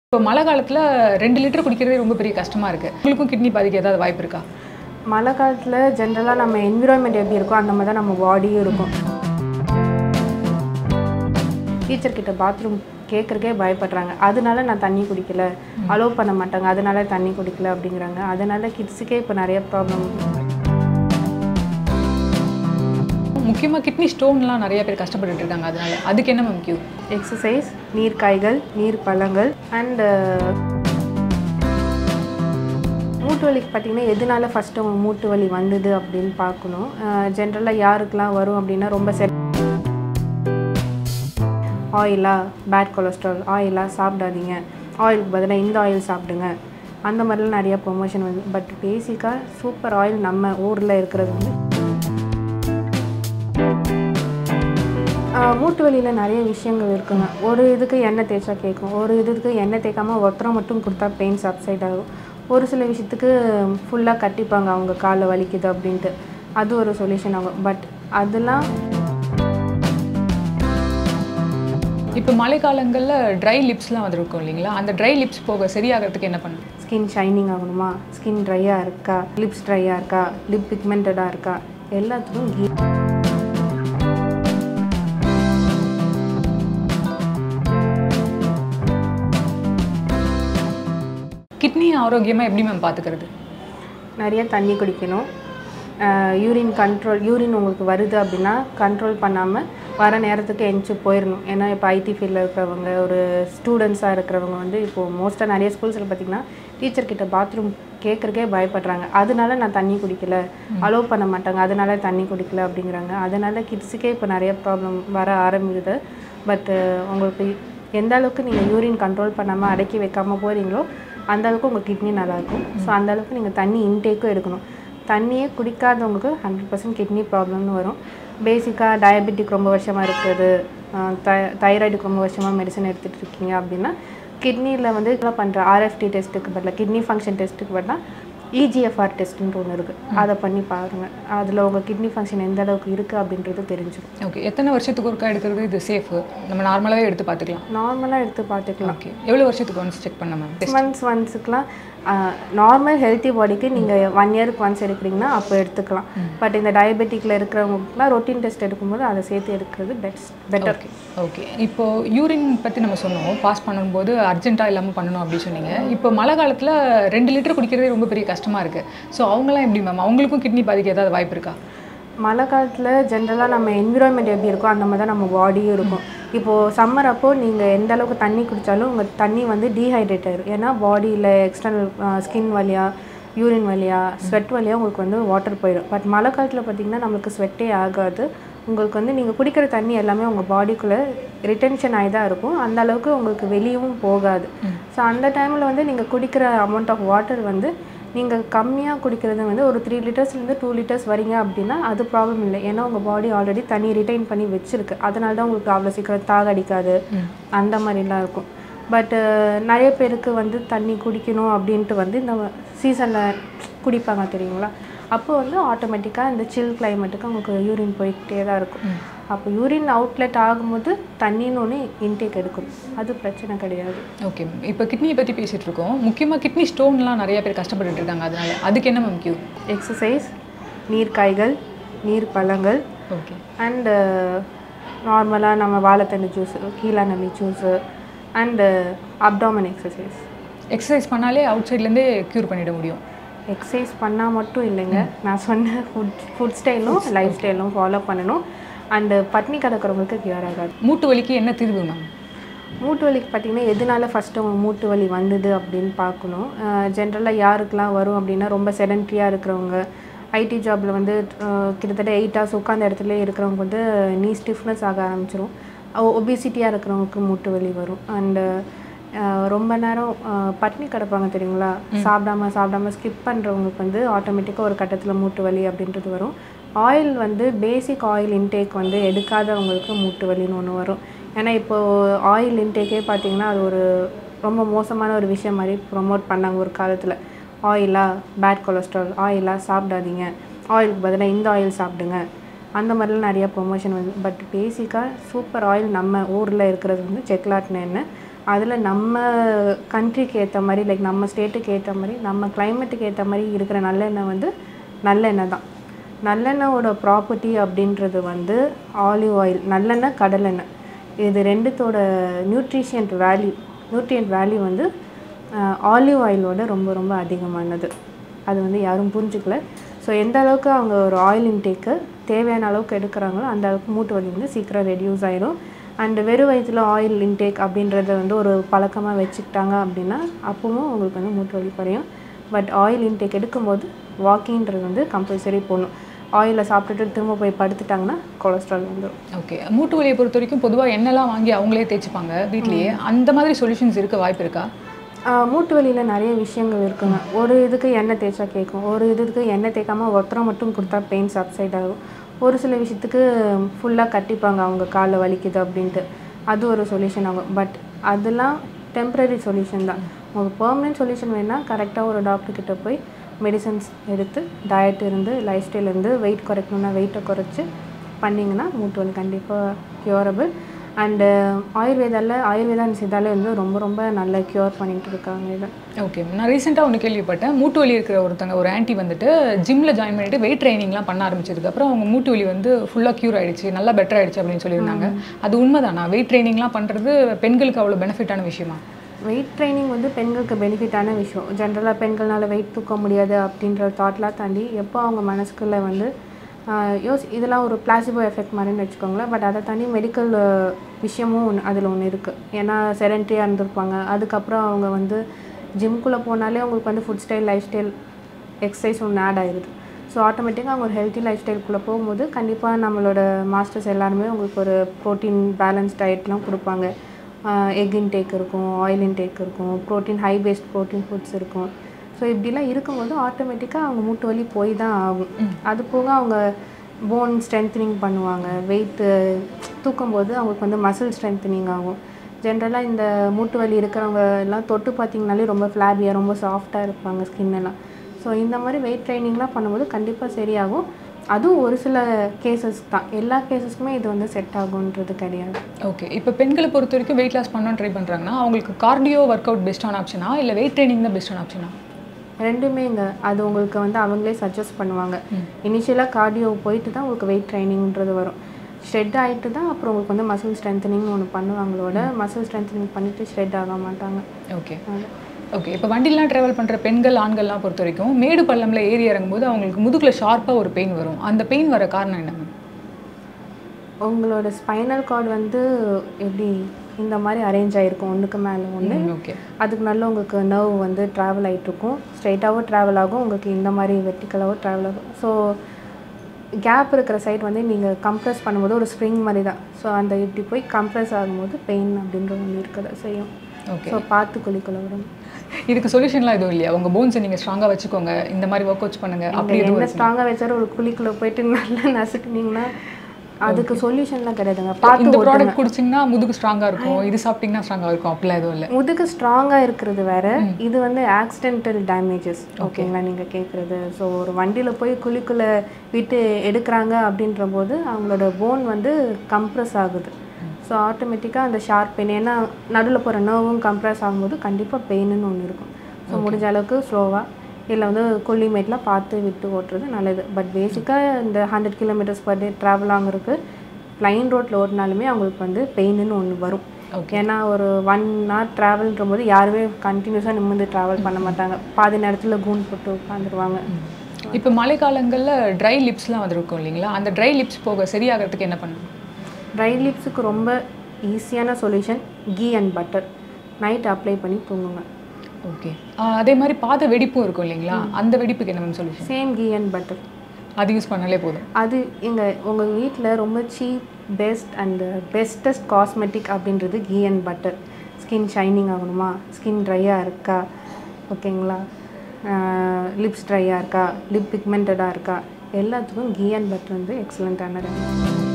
இப்போ மழை காலத்தில் ரெண்டு லிட்டர் குடிக்கிறதே ரொம்ப பெரிய கஷ்டமாக இருக்குது உங்களுக்கும் கிட்னி பாதிக்க ஏதாவது வாய்ப்பு இருக்கா மழை காலத்தில் ஜென்ரலாக நம்ம என்விரான்மெண்ட் எப்படி இருக்கோ அந்த மாதிரி தான் நம்ம பாடியும் இருக்கும் டீச்சர் கிட்ட பாத்ரூம் கேட்குறக்கே பயப்படுறாங்க அதனால நான் தண்ணி குடிக்கல அலோவ் பண்ண மாட்டாங்க அதனால தண்ணி குடிக்கல அப்படிங்கிறாங்க அதனால கிட்ஸுக்கே இப்போ நிறைய ப்ராப்ளம் முக்கியமாக கிட்னி ஸ்டோன்லாம் நிறைய பேர் கஷ்டப்பட்டுட்டு இருக்காங்க அதனால அதுக்கு என்ன மேம் கியூ எக்ஸசைஸ் நீர் காய்கள் நீர் பழங்கள் அண்டு மூட்டு வலிக்கு பார்த்தீங்கன்னா எதனால ஃபஸ்ட்டு அவங்க மூட்டு வலி வந்தது அப்படின்னு பார்க்கணும் ஜென்ரலாக யாருக்கெல்லாம் வரும் அப்படின்னா ரொம்ப செட் ஆயிலா பேட் கொலஸ்ட்ரால் ஆயிலா சாப்பிடாதீங்க ஆயிலுக்கு பதிலாக இந்த ஆயில் சாப்பிடுங்க அந்த மாதிரிலாம் நிறைய ப்ரொமோஷன் வந்து பட் பேசிக்காக சூப்பர் ஆயில் நம்ம ஊரில் இருக்கிறது வந்து ஆஹ் மூட்டு வலியில் நிறைய விஷயங்கள் இருக்குங்க ஒரு இதுக்கு எண்ணெய் தேய்ச்சா கேட்கும் ஒரு இதுக்கு எண்ணெய் தேய்க்காம ஒத்தரம் மட்டும் கொடுத்தா பெயின் சப்சைட் ஆகும் ஒரு சில விஷயத்துக்கு ஃபுல்லாக கட்டிப்பாங்க அவங்க காலில் வலிக்குது அப்படின்ட்டு அது ஒரு சொல்யூஷன் ஆகும் பட் அதெல்லாம் இப்போ மழை காலங்களில் ட்ரை லிப்ஸ்லாம் வந்துருக்கும் இல்லைங்களா அந்த ட்ரை லிப்ஸ் போக சரியாகிறதுக்கு என்ன பண்ணணும் ஸ்கின் ஷைனிங் ஆகணுமா ஸ்கின் ட்ரையாக இருக்கா லிப்ஸ் ட்ரையாக இருக்கா லிப் பிக்மெண்டடாக இருக்கா எல்லாத்துக்கும் கீ கிட்னி ஆரோக்கியமாக எப்படி மேம் பார்த்துக்கிறது நிறைய தண்ணி குடிக்கணும் யூரின் கண்ட்ரோல் யூரின் உங்களுக்கு வருது அப்படின்னா கண்ட்ரோல் பண்ணாமல் வர நேரத்துக்கு எஞ்சி போயிடணும் ஏன்னா இப்போ ஐடி ஃபீல்டில் இருக்கிறவங்க ஒரு ஸ்டூடெண்ட்ஸாக இருக்கிறவங்க வந்து இப்போது மோஸ்ட்டாக நிறைய ஸ்கூல்ஸில் பார்த்திங்கன்னா டீச்சர் கிட்ட பாத்ரூம் கேட்குறக்கே பயப்படுறாங்க அதனால நான் தண்ணி குடிக்கல அலோவ் பண்ண மாட்டாங்க அதனால தண்ணி குடிக்கல அப்படிங்கிறாங்க அதனால கிட்ஸுக்கே இப்போ நிறைய ப்ராப்ளம் வர ஆரம்பிக்குது பட் உங்களுக்கு எந்த அளவுக்கு நீங்கள் யூரின் கண்ட்ரோல் பண்ணாமல் அடக்கி வைக்காமல் போகிறீங்களோ அந்த அளவுக்கு உங்கள் கிட்னி நல்லாயிருக்கும் ஸோ அந்த அளவுக்கு நீங்கள் தண்ணி இன்டேக்கும் எடுக்கணும் தண்ணியே குடிக்காதவங்களுக்கு ஹண்ட்ரட் பர்சன்ட் கிட்னி ப்ராப்ளம்னு வரும் பேசிக்காக டயபெட்டிக் ரொம்ப வருஷமாக இருக்குது தைராய்டுக்கு ரொம்ப வருஷமாக மெடிசன் எடுத்துகிட்டு இருக்கீங்க அப்படின்னா கிட்னியில் வந்து இதெல்லாம் பண்ணுற ஆர்எஃப்டி டெஸ்ட்டுக்கு பதிலாக கிட்னி ஃபங்க்ஷன் டெஸ்ட்டுக்கு பதிலாக இஜிஎஃப்ஆர் டெஸ்ட்டுன்ட்டு ஒன்று இருக்குது அதை பண்ணி பாருங்கள் அதில் உங்கள் கிட்னி ஃபங்க்ஷன் எந்த அளவுக்கு இருக்குது அப்படின்றது தெரிஞ்சிடும் ஓகே எத்தனை வருஷத்துக்கு ஒருக்கா எடுக்கிறது இது சேஃபு நம்ம நார்மலாகவே எடுத்து பார்த்துக்கலாம் நார்மலாக எடுத்து பார்த்துக்கலாம் ஓகே எவ்வளோ வருஷத்துக்கு ஒன்ஸ் செக் பண்ண மேம் சிக்ஸ் மந்த்ஸ் ஒன்ஸுக்குலாம் நார்மல் ஹெல்த்தி பாடிக்கு நீங்கள் ஒன் இயருக்கு ஒன்ஸ் எடுக்கிறீங்கன்னா அப்போ எடுத்துக்கலாம் பட் இந்த டயபெட்டிக்கில் இருக்கிறவங்களுக்குலாம் ரொட்டீன் டெஸ்ட் எடுக்கும்போது அதை சேர்த்து எடுக்கிறது பெஸ்ட் பெட்டர் ஓகே ஓகே இப்போ யூரின் பற்றி நம்ம சொன்னோம் பாஸ் பண்ணும்போது அர்ஜென்ட்டாக இல்லாமல் பண்ணணும் அப்படின்னு சொன்னீங்க இப்போ மழை காலத்தில் ரெண்டு லிட்டர் குடிக்கிறதே ரொம்ப பெரிய கஷ்டமாக இருக்குது ஸோ அவங்களாம் எப்படி மேம் அவங்களுக்கும் கிட்னி பாதிக்க ஏதாவது வாய்ப்பு இருக்கா மழை காலத்தில் ஜென்ரலாக நம்ம என்விரான்மெண்ட் எப்படி இருக்கோ அந்த மாதிரி தான் நம்ம பாடியும் இருக்கும் இப்போது சம்மர் அப்போ நீங்கள் எந்த அளவுக்கு தண்ணி குடித்தாலும் உங்கள் தண்ணி வந்து டீஹைட்ரேட் ஆயிரும் ஏன்னா பாடியில் எக்ஸ்டர்னல் ஸ்கின் வழியாக யூரின் வழியாக ஸ்வெட் வழியாக உங்களுக்கு வந்து வாட்டர் போயிடும் பட் மழை காலத்தில் பார்த்திங்கன்னா நம்மளுக்கு ஸ்வெட்டே ஆகாது உங்களுக்கு வந்து நீங்கள் குடிக்கிற தண்ணி எல்லாமே உங்கள் பாடிக்குள்ளே ரிட்டென்ஷன் ஆகி தான் இருக்கும் அந்த அளவுக்கு உங்களுக்கு வெளியவும் போகாது ஸோ அந்த டைமில் வந்து நீங்கள் குடிக்கிற அமௌண்ட் ஆஃப் வாட்டர் வந்து நீங்கள் கம்மியாக குடிக்கிறது வந்து ஒரு த்ரீ லிட்டர்ஸ்லேருந்து டூ லிட்டர்ஸ் வரீங்க அப்படின்னா அது ப்ராப்ளம் இல்லை ஏன்னா உங்கள் பாடி ஆல்ரெடி தண்ணி ரிட்டைன் பண்ணி வச்சிருக்கு அதனால தான் உங்களுக்கு அவ்வளோ சீக்கிரம் தாக அடிக்காது அந்த மாதிரிலாம் இருக்கும் பட்டு நிறைய பேருக்கு வந்து தண்ணி குடிக்கணும் அப்படின்ட்டு வந்து இந்த சீசனில் குடிப்பாங்க தெரியுங்களா அப்போ வந்து ஆட்டோமேட்டிக்காக இந்த சில் கிளைமேட்டுக்கு உங்களுக்கு யூரின் போயிட்டே தான் இருக்கும் அப்போ யூரின் அவுட்லெட் ஆகும்போது தண்ணின்னு ஒன்று இன்டேக் எடுக்கணும் அது பிரச்சனை கிடையாது ஓகே மேம் இப்போ கிட்னியை பற்றி பேசிகிட்டு இருக்கோம் முக்கியமாக கிட்னி ஸ்டோன்லாம் நிறைய பேர் கஷ்டப்பட்டுட்டு இருக்காங்க அதனால அதுக்கு என்ன மேம் கியூ எக்ஸசைஸ் நீர் காய்கள் நீர் பழங்கள் ஓகே அண்டு நார்மலாக நம்ம வாழைத்தண்டு ஜூஸு கீழாநெல்லி juice and abdomen exercise exercise பண்ணாலே அவுட் சைட்லேருந்தே க்யூர் பண்ணிட முடியும் எக்ஸசைஸ் பண்ணால் மட்டும் இல்லைங்க நான் சொன்ன ஃபுட் ஃபுட் ஸ்டைலும் லைஃப் ஸ்டைலும் ஃபாலோ பண்ணணும் அண்டு பட்னி கிடக்கிறவங்களுக்கு கியூர் ஆகாது மூட்டு வலிக்கு என்ன தீர்வு மேம் மூட்டு வலிக்கு பார்த்தீங்கன்னா எதனால ஃபஸ்ட்டு அவங்க மூட்டு வலி வந்தது அப்படின்னு பார்க்கணும் ஜென்ரலாக யாருக்கெல்லாம் வரும் அப்படின்னா ரொம்ப செடன்ட்ரியாக இருக்கிறவங்க ஐடி ஜாபில் வந்து அஹ், கிட்டத்தட்ட எயிட் ஹவர்ஸ் உட்காந்த இடத்துல இருக்கிறவங்க வந்து நீ ஸ்டிஃப்னஸ் ஆக ஆரம்பிச்சிரும் ஒபிசிட்டியாக இருக்கிறவங்களுக்கு மூட்டு வலி வரும் அண்டு ரொம்ப நேரம் அஹ், பட்னி கிடப்பாங்க தெரியுங்களா சாப்பிடாம சாப்பிடாம ஸ்கிப் பண்ணுறவங்களுக்கு வந்து ஆட்டோமேட்டிக்காக ஒரு கட்டத்தில் மூட்டு வலி அப்படின்றது வரும் ஆயில் வந்து பேசிக் ஆயில் இன்டேக் வந்து எடுக்காதவங்களுக்கு மூட்டு வலின்னு ஒன்று வரும் ஏன்னா இப்போது ஆயில் இன்டேக்கே பார்த்தீங்கன்னா அது ஒரு ரொம்ப மோசமான ஒரு விஷயம் மாதிரி ப்ரொமோட் பண்ணாங்க ஒரு காலத்தில் ஆயிலா பேட் கொலஸ்ட்ரால் ஆயிலா சாப்பிடாதீங்க ஆயிலுக்கு பதிலாக இந்த ஆயில் சாப்பிடுங்க அந்த மாதிரிலாம் நிறைய ப்ரொமோஷன் வந்து பட் பேசிக்காக சூப்பர் ஆயில் நம்ம ஊரில் இருக்கிறது வந்து செக்லாட்னு எண்ணெய் அதில் நம்ம கண்ட்ரிக்கு ஏற்ற மாதிரி லைக் நம்ம ஸ்டேட்டுக்கு ஏற்ற மாதிரி நம்ம கிளைமேட்டுக்கு ஏற்ற மாதிரி இருக்கிற நல்லெண்ணெய் வந்து நல்லெண்ணெய் தான் நல்லெண்ணெயோட ப்ராப்பர்ட்டி அப்படின்றது வந்து ஆலிவ் ஆயில் நல்லெண்ணெய் கடலெண்ணெய் இது ரெண்டுத்தோட நியூட்ரிஷியன்ட் வேல்யூ நியூட்ரியன்ட் வேல்யூ வந்து ஆலிவ் ஆயிலோட ரொம்ப ரொம்ப அதிகமானது அது வந்து யாரும் புரிஞ்சுக்கல ஸோ எந்த அளவுக்கு அவங்க ஒரு ஆயில் இன்டேக்கு தேவையான அளவுக்கு எடுக்கிறாங்களோ அந்த அளவுக்கு மூட்டு வலி வந்து சீக்கிரம் ரெடியூஸ் ஆயிரும் அண்ட் வெறும் வயிற்றுல ஆயில் இன்டேக் அப்படின்றத வந்து ஒரு பழக்கமாக வச்சுக்கிட்டாங்க அப்படின்னா அப்பவும் உங்களுக்கு வந்து மூட்டு வலி குறையும் பட் ஆயில் இன்டேக் எடுக்கும்போது வாக்கிங்கிறது வந்து கம்பல்சரி போகணும் ஆயிலை சாப்பிட்டுட்டு திரும்ப போய் படுத்துட்டாங்கன்னா கொலஸ்ட்ரால் வந்துடும் ஓகே மூட்டு வலியை பொறுத்த வரைக்கும் பொதுவாக எண்ணெய்லாம் வாங்கி அவங்களே தேய்ச்சிப்பாங்க வீட்லயே அந்த மாதிரி சொல்யூஷன்ஸ் இருக்க வாய்ப்பு இருக்கா ஆஹ் மூட்டு வலியில் நிறைய விஷயங்கள் இருக்குங்க ஒரு இதுக்கு எண்ணெய் தேய்ச்சா கேட்கும் ஒரு இதுக்கு எண்ணெய் தேய்க்காம ஒத்தரம் மட்டும் கொடுத்தா பெயின் சப்சைட் ஆகும் ஒரு சில விஷயத்துக்கு ஃபுல்லாக கட்டிப்பாங்க அவங்க காலில் வலிக்குது அப்படின்ட்டு அது ஒரு சொல்யூஷன் ஆகும் பட் அதெல்லாம் டெம்ப்ரரி சொல்யூஷன் தான் உங்களுக்கு பெர்மனெண்ட் சொல்யூஷன் வேணால் கரெக்டாக ஒரு டாக்டர் கிட்ட போய் மெடிசன்ஸ் எடுத்து டயட் இருந்து லைஃப் ஸ்டைல் இருந்து வெயிட் குறைக்கணும்னா வெயிட்டை குறைச்சி பண்ணிங்கன்னா மூட்டு வலி கண்டிப்பாக க்யூரபிள் அண்டு ஆயுர்வேதாவில் ஆயுர்வேதா சித்தாலே வந்து ரொம்ப ரொம்ப நல்ல க்யூர் பண்ணிட்டு இருக்காங்க இதை ஓகே நான் ரீசெண்டாக ஒன்று கேள்விப்பட்டேன் மூட்டு வலி இருக்கிற ஒருத்தங்க ஒரு ஆன்ட்டி வந்துட்டு ஜிம்மில் ஜாயின் பண்ணிட்டு வெயிட் ட்ரைனிங்லாம் பண்ண ஆரம்பிச்சதுக்கு அப்புறம் அவங்க மூட்டு வலி வந்து ஃபுல்லாக க்யூர் ஆயிடுச்சு நல்லா பெட்டர் ஆயிடுச்சு அப்படின்னு சொல்லியிருந்தாங்க அது உண்மைதானா வெயிட் ட்ரைனிங்லாம் பண்ணுறது பெண்களுக்கு அவ்வளோ பெனிஃபிட்டான விஷயமா வெயிட் ட்ரைனிங் வந்து பெண்களுக்கு பெனிஃபிட்டான விஷயம் ஜென்ரலாக பெண்கள்னால வெயிட் தூக்க முடியாது அப்படின்ற தாட்லாம் தாண்டி எப்போ அவங்க மனசுக்குள்ளே வந்து ஆஹ், யோசி இதெல்லாம் ஒரு பிளாசிபோ எஃபெக்ட் மாதிரின்னு வச்சுக்கோங்களேன் பட் அதை தாண்டி மெடிக்கல் விஷயமும் ஒன்று அதில் ஒன்று இருக்குது ஏன்னா செரண்ட்ரியாக இருந்திருப்பாங்க அதுக்கப்புறம் அவங்க வந்து ஜிம்குள்ளே போனாலே அவங்களுக்கு வந்து food style life style exercise ஒன்று ஆட் ஆயிடுது ஸோ ஆட்டோமேட்டிக்காக அவங்க ஒரு ஹெல்த்தி லைஃப் ஸ்டைலுக்குள்ளே போகும்போது கண்டிப்பாக நம்மளோட மாஸ்டர்ஸ் எல்லாருமே உங்களுக்கு ஒரு ப்ரோட்டீன் பேலன்ஸ் டயட்லாம் கொடுப்பாங்க எக் இன்டேக் இருக்கும் ஆயில் இன்டேக் இருக்கும் protein high based protein foods இருக்கும் ஸோ இப்படிலாம் இருக்கும்போது ஆட்டோமேட்டிக்காக அவங்க மூட்டு வலி போய் தான் ஆகும் அது போக அவங்க போன் ஸ்ட்ரென்த்னிங் பண்ணுவாங்க வெயிட்டு தூக்கும்போது அவங்களுக்கு வந்து மசில் ஸ்ட்ரென்த்னிங் ஆகும் ஜென்ரலாக இந்த மூட்டு வலி இருக்கிறவங்க எல்லாம் தொட்டு பார்த்தீங்கனாலே ரொம்ப ஃப்ளாபியாக ரொம்ப சாஃப்டாக இருப்பாங்க ஸ்கின் எல்லாம் ஸோ இந்த மாதிரி வெயிட் ட்ரைனிங்லாம் பண்ணும்போது கண்டிப்பாக சரியாகும் அதுவும் ஒரு சில கேசஸ் தான் எல்லா கேசஸ்க்குமே இது வந்து செட் ஆகுன்றது கிடையாது ஓகே இப்போ பெண்களை பொறுத்த வரைக்கும் வெயிட் லாஸ் பண்ணணும்னு ட்ரை பண்ணுறாங்கன்னா அவங்களுக்கு கார்டியோ ஒர்க் அவுட் பெஸ்ட்டான ஆப்ஷனா இல்லை வெயிட் ட்ரைனிங் தான் பெஸ்ட்டான ஆப்ஷனா ரெண்டுமேங்க அது உங்களுக்கு வந்து அவங்களே சஜஸ்ட் பண்ணுவாங்க இனிஷியலாக கார்டியோ போயிட்டு தான் உங்களுக்கு வெயிட் ட்ரைனிங்ன்றது வரும் ஷ்ரெட் ஆகிட்டு தான் அப்புறம் உங்களுக்கு வந்து மசில் ஸ்ட்ரென்த்தனிங்னு ஒன்று பண்ணுவாங்களோட மசில் ஸ்ட்ரென்த்தனிங் பண்ணிவிட்டு ஷ்ரெட் ஆக மாட்டாங்க ஓகே ஓகே இப்போ வண்டிலாம் ட்ராவல் பண்ணுற பெண்கள் ஆண்கள்லாம் பொறுத்த வரைக்கும் மேடு பள்ளம்ல ஏறி இறங்கும்போது அவங்களுக்கு முதுகில் ஷார்ப்பாக ஒரு பெயின் வரும் அந்த பெயின் வர காரணம் என்ன மேம் உங்களோட ஸ்பைனல் கார்டு வந்து எப்படி இந்த மாதிரி அரேஞ்ச் ஆகிருக்கும் ஒன்றுக்கு மேலே ஒன்று ஓகே அதுக்கு நல்ல உங்களுக்கு நர்வ் வந்து ட்ராவல் ஆகிட்ருக்கும் ஸ்ட்ரைட்டாகவும் ட்ராவல் ஆகும் உங்களுக்கு இந்த மாதிரி வெர்டிக்கலாகவும் ட்ராவல் ஆகும் ஸோ கேப் இருக்கிற சைட் வந்து நீங்கள் கம்ப்ரெஸ் பண்ணும்போது ஒரு ஸ்ப்ரிங் மாதிரி தான் ஸோ அந்த இப்படி போய் கம்ப்ரெஸ் ஆகும்போது பெயின் அப்படின்ற ஒன்று இருக்கதை செய்யும் ஓகே ஸோ பார்த்து குளிக்குள்ள விடணும் இதுக்கு சொல்யூஷன்லாம் எதுவும் இல்லையா உங்கள் போன்ஸை நீங்கள் ஸ்ட்ராங்காக வச்சுக்கோங்க இந்த மாதிரி ஒர்க் அவுட்ஸ் பண்ணுங்க அப்படி எதுவும் என்ன ஸ்ட்ராங்காக வச்சாலும் ஒரு குழிக்குள்ளே போயிட்டு நல்லா நசுக்குனீங்கன்னா அதுக்கு சொல்யூஷன்லாம் கிடையாதுங்க பார்த்து இந்த ஓட்டுங்க ப்ராடக்ட் குடிச்சிங்கன்னா முதுகு ஸ்ட்ராங்காக இருக்கும் இது சாப்பிட்டீங்கன்னா ஸ்ட்ராங்காக இருக்கும் அப்படிலாம் எதுவும் இல்லை முதுகு ஸ்ட்ராங்காக இருக்கிறது வேற இது வந்து ஆக்சிடென்டல் டேமேஜஸ் ஓகேங்களா நீங்கள் கேட்குறது ஸோ ஒரு வண்டியில் போய் குழிக்குள்ளே விட்டு எடுக்கிறாங்க அப்படின்ற போது அவங்களோட போன் வந்து கம்ப்ரஸ் ஆகுது ஸோ ஆட்டோமேட்டிக்காக அந்த ஷார்ப் பெயின் ஏன்னா நடுவில் போகிற நர்வும் கம்ப்ரஸ் ஆகும்போது கண்டிப்பாக பெயின்னு ஒன்று இருக்கும் ஸோ முடிஞ்ச அளவுக்கு ஸ்லோவாக இல்லை வந்து கொல்லிமேட்டில் பார்த்து விட்டு ஓட்டுறது நல்லது பட் பேசிக்காக இந்த hundred kilometers per day travel ஆகுறதுக்கு ப்ளைன் ரோட்டில் ஓடினாலுமே அவங்களுக்கு வந்து பெயின்னு ஒன்று வரும் ஏன்னா ஒரு ஒன் ஹவர் ட்ராவல்ன்ற போது யாருமே கண்டினியூஸாக நிமிர்ந்து ட்ராவல் பண்ண மாட்டாங்க பாதி நேரத்தில் கூன் போட்டு உட்காந்துருவாங்க இப்போ மழைக்காலங்களில் ட்ரை லிப்ஸ்லாம் வந்திருக்கும் இல்லைங்களா அந்த ட்ரை லிப்ஸ் போக சரியாகிறதுக்கு என்ன பண்ணணும் ட்ரை லிப்ஸுக்கு ரொம்ப ஈஸியான solution ghee and butter night apply பண்ணி தூங்குங்க ஓகே அதே மாதிரி பாத வெடிப்பும் இருக்கும் இல்லைங்களா அந்த வெடிப்புக்கு என்ன ma'am solution same ghee and butter அது யூஸ் பண்ணாலே போதும் அது எங்கள் உங்கள் வீட்டில் ரொம்ப cheap best and bestest cosmetic அப்படின்றது ghee and butter skin shining ஆகணுமா ஸ்கின் ட்ரையாக இருக்கா ஓகேங்களா லிப்ஸ் ட்ரையாக இருக்கா லிப் பிக்மெண்டடாக இருக்கா எல்லாத்துக்கும் கீ அண்ட் பட்டர் வந்து எக்ஸலண்ட்டான ரெமெடி